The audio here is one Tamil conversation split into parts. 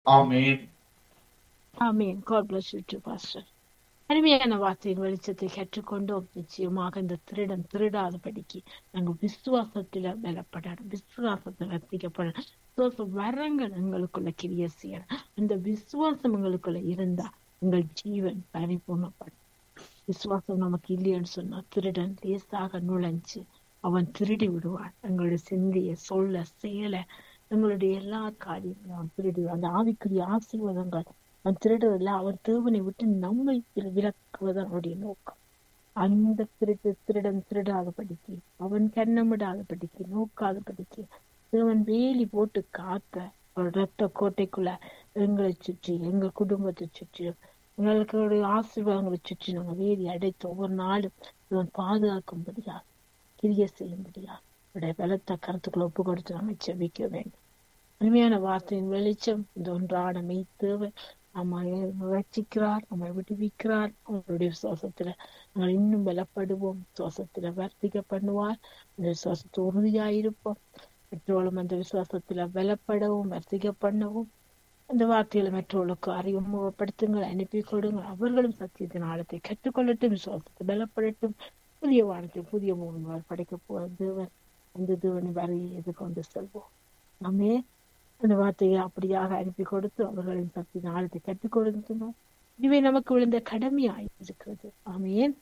ஆமென் ஆமீன் God bless you to pastor அருமையான வார்த்தையின் வெளிச்சத்தை கற்றுக்கொண்டோம் நிச்சயமாக இந்த திருடன் திருடாதபடிக்கு நாங்கள் விசுவாசத்துல பலப்படணும் விசுவாசத்தை வர்த்திக்கப்படணும் விசுவாச வரங்கள் எங்களுக்குள்ள கிரிய செய்யணும் அந்த விசுவாசம் எங்களுக்குள்ள இருந்தா எங்கள் ஜீவன் பரிபூர்ணப்படும் விசுவாசம் நமக்கு இல்லைன்னு சொன்னா திருடன் லேசாக நுழைஞ்சு அவன் திருடி விடுவான் எங்களுடைய சிந்தைய சொல்ல செயல எங்களுடைய எல்லா காரியங்களும் அவன் திருடி அந்த ஆவிக்குரிய ஆசீர்வாதங்கள் அவன் திருடுவதில்ல அவர் தேவனை விட்டு நம்மை வில- விலக்குவது அவனுடைய நோக்கம் அந்த திருட்டு திருடன் திருடாதபடிக்கு அவன் கண்ணமிடாதபடிக்கு நோக்காதபடிக்கு தேவன் வேலி போட்டு காத்த ஒரு ரத்த கோட்டைக்குள்ள எங்களை சுற்றி எங்க குடும்பத்தை சுற்றி எங்களுக்கு ஆசீர்வாதங்களை சுற்றி நாங்கள் வேலி அடைத்து ஒவ்வொரு நாளும் இவன் பாதுகாக்கும்படியா கிரிய செய்யும்படியா அவருடைய பலத்த கருத்துக்களை ஒப்பு கொடுத்து நாங்கள் செபிக்க வேண்டும் அருமையான வார்த்தையின் வெளிச்சம் இந்த ஒன்றான மெய் தேவை நம்மை ரட்சிக்கிறார் நம்மை விடுவிக்கிறார் அவருடைய விசுவாசத்துல நாங்கள் இன்னும் பலப்படுவோம் விசுவாசத்துல வர்த்திக்க பண்ணுவார் அந்த விசுவாசத்தை உறுதியாயிருப்போம் பெற்றோரும் அந்த விசுவாசத்துல பலப்படவும் வர்த்திக்க பண்ணவும் அந்த வார்த்தைகளை மற்றவர்களுக்கு அறிமுகப்படுத்துங்கள் அனுப்பி கொடுங்கள் அவர்களும் சத்தியத்தின் ஆழத்தை கற்றுக்கொள்ளட்டும் விசுவாசத்தை பலப்படட்டும் புதிய வானத்தை புதிய மூணு படைக்க போற தேவன் அந்த தேவனை வரையை எதிர்கொண்டு செல்வோம் நாமே அந்த வார்த்தையை அப்படியாக அனுப்பி கொடுத்து அவர்களின் சக்தி ஆழத்தை கற்றுக் கொடுக்கணும் இதுவே நமக்கு விழுந்த கடமையாய் இருக்கிறது ஆமேன்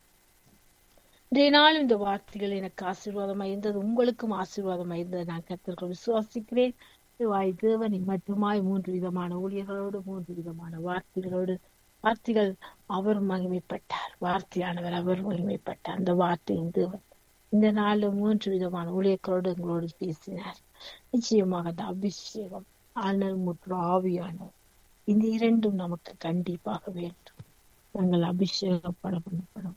இன்றைய நாள் இந்த வார்த்தைகள் எனக்கு ஆசீர்வாதமாக இருந்தது உங்களுக்கும் ஆசீர்வாதமாக இருந்தது நான் கத்திற்கு விசுவாசிக்கிறேன் வாய் தேவனை மட்டுமாய் மூன்று விதமான ஊழியர்களோடு மூன்று விதமான வார்த்தைகளோடு வார்த்தைகள் அவர் மகிமைப்பட்டார் வார்த்தையானவர் அவர் மகிமைப்பட்டார் அந்த வார்த்தையின் தேவன் இந்த நாள்ல மூன்று விதமான ஊழியர்களோடு எங்களோடு பேசினார் நிச்சயமாக அந்த அபிஷேகம் ஆனல் மற்றும் ஆவியானவர் இந்த இரண்டும் நமக்கு கண்டிப்பாக வேண்டும் நாங்கள் அபிஷேகப்பட பண்ணப்படும்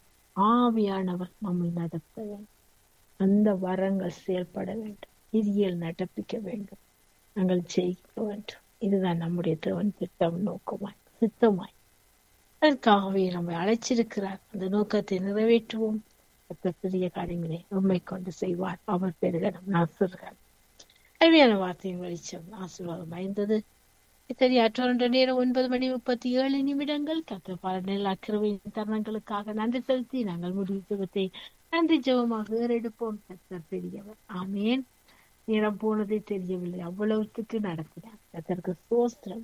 ஆவியானவர் நம்மை நடத்த வேண்டும் அந்த வரங்கள் செயல்பட வேண்டும் இதியல் நடப்பிக்க வேண்டும் நாங்கள் ஜெயிக்க வேண்டும் இதுதான் நம்முடைய தேவன் திட்டம் நோக்கமாய் சித்தமாய் அதற்காகவே நம்மை அழைச்சிருக்கிறார் அந்த நோக்கத்தை நிறைவேற்றுவோம் கர்த்தர் பெரிய காரியங்களை உண்மை கொண்டு செய்வார் அவர் பெருகணும் நாசுர்கள் அருமையான வார்த்தையின் வெளிச்சம் ஆசீர்வாதம் ஐந்தது தெரியாற்றொன்ற நேரம் ஒன்பது மணி முப்பத்தி ஏழு நிமிடங்கள் கத்த பல நெல் அக்கிரவையின் தருணங்களுக்காக நன்றி செலுத்தி நாங்கள் முடிவு ஜெபத்தை நன்றி ஜெபமாக ஏறெடுப்போம் கத்தர் பெரியவர் ஆமேன் நேரம் போனதே தெரியவில்லை அவ்வளவுத்துக்கு நடத்தினார் கத்தருக்கு சோஸ்திரம்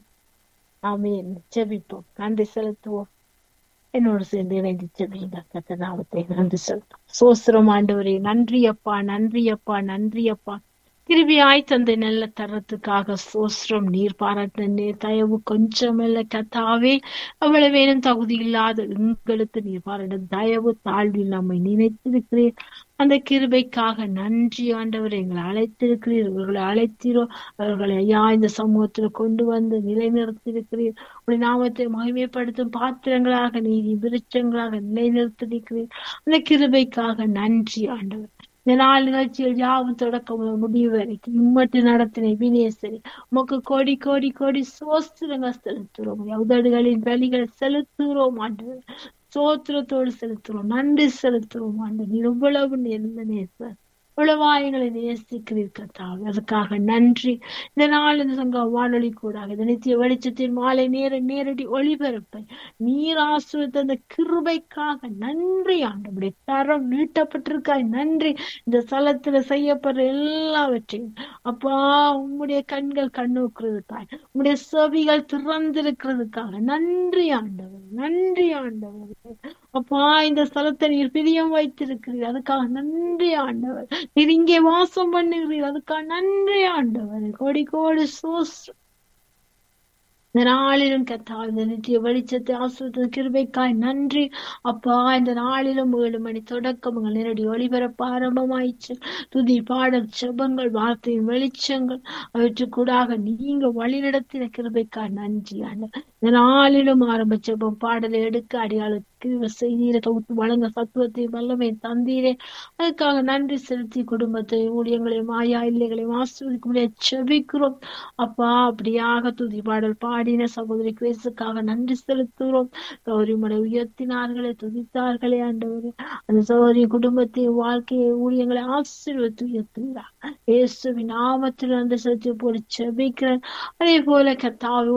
ஆமேன் ஜெபிப்போம் நன்றி செலுத்துவோம் என்னோடு சேர்ந்து இணைந்து செல்லுங்க கத்த நாமத்தை நன்றி செலுத்தும் சோஸ்திரம் ஆண்டவரே நன்றி அப்பா நன்றி அப்பா நன்றி அப்பா கிருபியாய் தந்த நல்ல தரத்துக்காக சோஸ்திரம் நீர் பாராட்டின நீர் தயவு கொஞ்சமல்ல கத்தாவே அவ்வளவு வேணும் தகுதி இல்லாத எங்களுக்கு நீர் பாராட்ட தயவு தாழ்வில் நம்மை நினைத்திருக்கிறீர் அந்த கிருபைக்காக நன்றி ஆண்டவர் எங்களை அழைத்திருக்கிறீர் இவர்களை அழைத்தீரோ அவர்களை ஐயா இந்த சமூகத்துல கொண்டு வந்து நிலைநிறுத்தியிருக்கிறீர் உடைய நாமத்தை மகிமைப்படுத்தும் பாத்திரங்களாக நீதி விருச்சங்களாக நிலைநிறுத்திருக்கிறீர் அந்த கிருபைக்காக நன்றி ஆண்டவர் இந்த நாள் நிகழ்ச்சிகள் யாவும் தொடக்கம் முதல் முடிவு வரைக்கும் இம்மட்டு நடத்தின வினேசரி உமக்கு கோடி கோடி கோடி சோஸ்திரங்கள் செலுத்துகிறோம் உதடுகளின் பலிகள் செலுத்துகிறோம் ஆண்டவர் சோத்திரத்தோடு செலுத்துகிறோம் நன்றி செலுத்துகிறோம் ஆண்டு நீர் இவ்வளவு நெருந்த நேசர் இவ்வளவா எங்களை நேசிக்கிறீர் கத்தாவே அதுக்காக நன்றி இந்த நாள் இந்த சங்க வானொலி கூடாக இந்த நித்திய வெளிச்சத்தின் மாலை நேர நேரடி ஒளிபரப்பை நீர் ஆசிரியத்த அந்த கிருபைக்காக நன்றி ஆண்டவருடைய தரம் நீட்டப்பட்டிருக்காய் நன்றி இந்த ஸ்தலத்துல செய்யப்படுற எல்லாவற்றையும் அப்பா உம்முடைய கண்கள் கண்ணோக்குறதுக்காய் உம்முடைய செவிகள் திறந்திருக்கிறதுக்காக நன்றி ஆண்டவர் நன்றி ஆண்டவர் அப்பா இந்த ஸ்தலத்தை நீர் பிரியம் வைத்திருக்கிறீர் அதுக்காக நன்றி ஆண்டவர் நீர் இங்கே வாசம் பண்ணுகிறீர் அதுக்காக நன்றி ஆண்டவர் கோடி கோடி சோஸ் இந்த நாளிலும் கத்தா இந்த நித்திய வெளிச்சத்தை ஆசிரியத்த கிருபைக்காய் நன்றி அப்பா இந்த நாளிலும் ஏழு மணி தொடக்கம் உங்கள் நேரடி ஒளிபரப்பு ஆரம்பமாயிடுச்சு துதி பாடல் செபங்கள் வார்த்தையின் வெளிச்சங்கள் அவற்றுக்கூடாக நீங்க வழிநடத்தின கிருபைக்காய் நன்றி ஆண்டு இந்த நாளிலும் ஆரம்ப செபம் பாடலை எடுக்க அடியாள கிருபை செய்தீரே தொகுத்து வழங்க சத்துவத்தை வல்லமை தந்தீரே அதுக்காக நன்றி செலுத்தி குடும்பத்தை ஊழியங்களையும் ஆயா இல்லைகளையும் ஆசிர்வதிக்கும்படியா செபிக்கிறோம் அப்பா அப்படியாக துதி பாடல் பாடின சகோதரி கிரேசுக்காக நன்றி செலுத்துகிறோம் சௌரி மலை உயர்த்தினார்களே துதித்தார்களே ஆண்டவரே அந்த சௌரி குடும்பத்தை வாழ்க்கையை ஊழியங்களை ஆசீர்வத்து உயர்த்துகிறார் இயேசுவின் நாமத்தில் நன்றி செலுத்தி போல செபிக்கிறேன் அதே போல கத்தாவை